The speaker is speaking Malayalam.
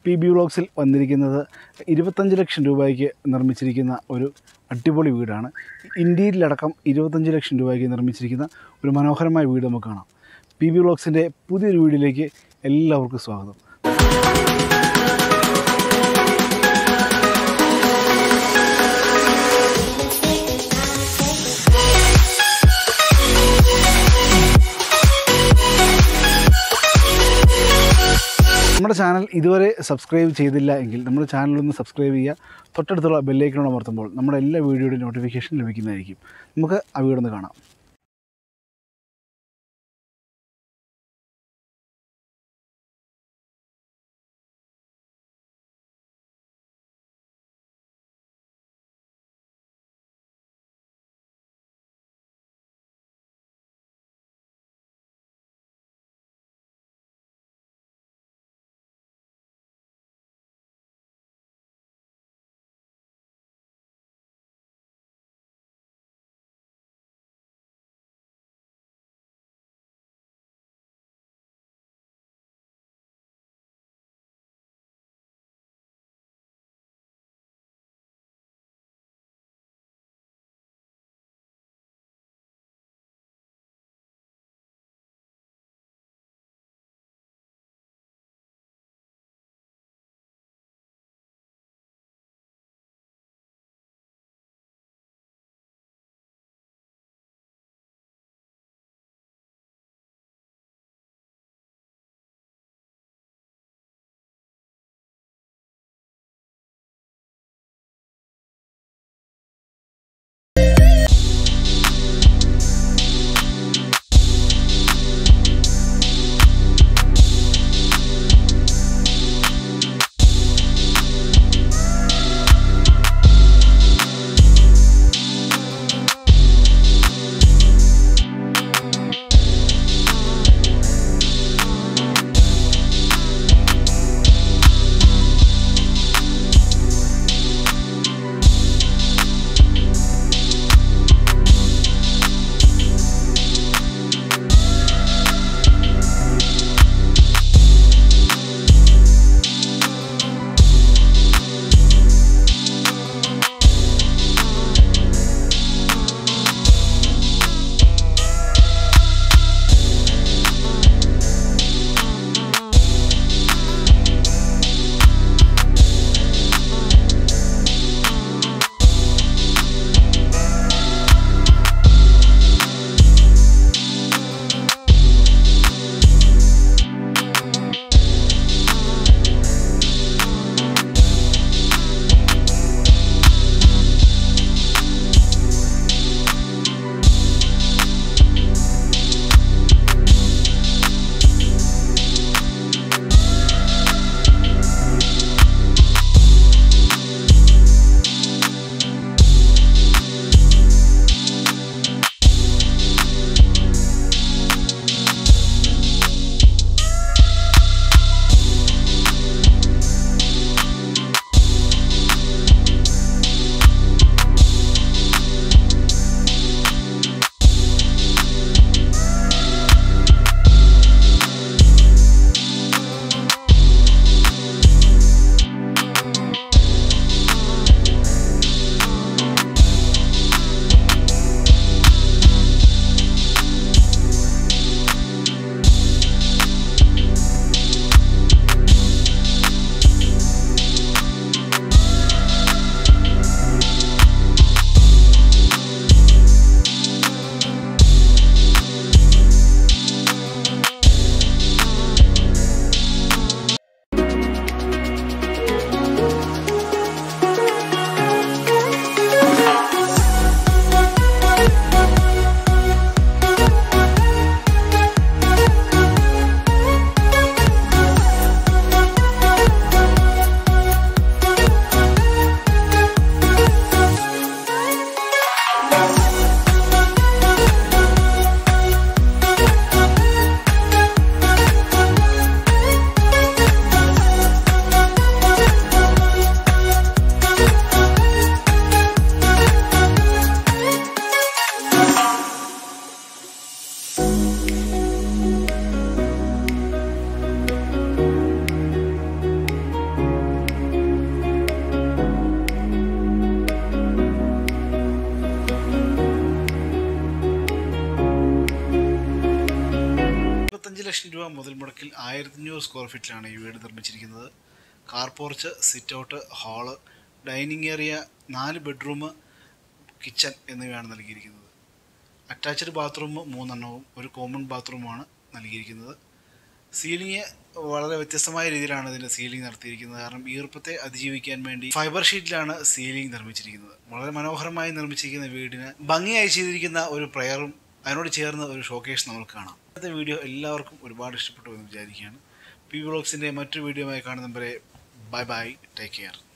പി ബി വ്ളോഗ്സിൽ വന്നിരിക്കുന്നത് ഇരുപത്തഞ്ച് ലക്ഷം രൂപയ്ക്ക് നിർമ്മിച്ചിരിക്കുന്ന ഒരു അടിപൊളി വീടാണ് ഇന്ത്യയിലടക്കം ഇരുപത്തഞ്ച് ലക്ഷം രൂപയ്ക്ക് നിർമ്മിച്ചിരിക്കുന്ന ഒരു മനോഹരമായ വീട് നമുക്ക് കാണാം പി ബി വ്ളോഗ്സിൻ്റെ പുതിയൊരു വീഡിയോയിലേക്ക് എല്ലാവർക്കും സ്വാഗതം നമ്മുടെ ചാനൽ ഇതുവരെ സബ്സ്ക്രൈബ് ചെയ്തില്ല എങ്കിൽ നമ്മുടെ ചാനലൊന്ന് സബ്സ്ക്രൈബ് ചെയ്യുക തൊട്ടടുത്തുള്ള ബെല്ലൈക്കണോട് അമർത്തുമ്പോൾ നമ്മുടെ എല്ലാ വീഡിയോയുടെ നോട്ടിഫിക്കേഷൻ ലഭിക്കുന്നതായിരിക്കും നമുക്ക് ആ വീടൊന്ന് കാണാം വർക്കിൽ ആയിരത്തഞ്ഞൂറ് സ്ക്വയർ ഫീറ്റിലാണ് ഈ വീട് നിർമ്മിച്ചിരിക്കുന്നത് car porch sit out hall dining area നാല് ബെഡ്റൂം കിച്ചൺ എന്നിവയാണ് നൽകിയിരിക്കുന്നത് അറ്റാച്ച്ഡ് ബാത്റൂം മൂന്നെണ്ണവും ഒരു കോമൺ ബാത്റൂമാണ് നൽകിയിരിക്കുന്നത് സീലിംഗ് വളരെ വ്യത്യസ്തമായ രീതിയിലാണ് ഇതിൻ്റെ സീലിംഗ് നടത്തിയിരിക്കുന്നത് കാരണം ഈർപ്പത്തെ അതിജീവിക്കാൻ വേണ്ടി ഫൈബർ ഷീറ്റിലാണ് സീലിംഗ് നിർമ്മിച്ചിരിക്കുന്നത് വളരെ മനോഹരമായി നിർമ്മിച്ചിരിക്കുന്ന വീടിന് ഭംഗിയായി ചെയ്തിരിക്കുന്ന ഒരു പ്രയറും അതിനോട് ചേർന്ന് ഒരു ഷോക്കേസ് നമുക്ക് കാണാം ഇന്നത്തെ വീഡിയോ എല്ലാവർക്കും ഒരുപാട് ഇഷ്ടപ്പെട്ടു എന്ന് വിചാരിക്കുകയാണ് പി വ്ളോഗ്സിൻ്റെ മറ്റൊരു വീഡിയോയുമായി കാണുന്നവരെ ബൈ ബൈ ടേക്ക് കെയർ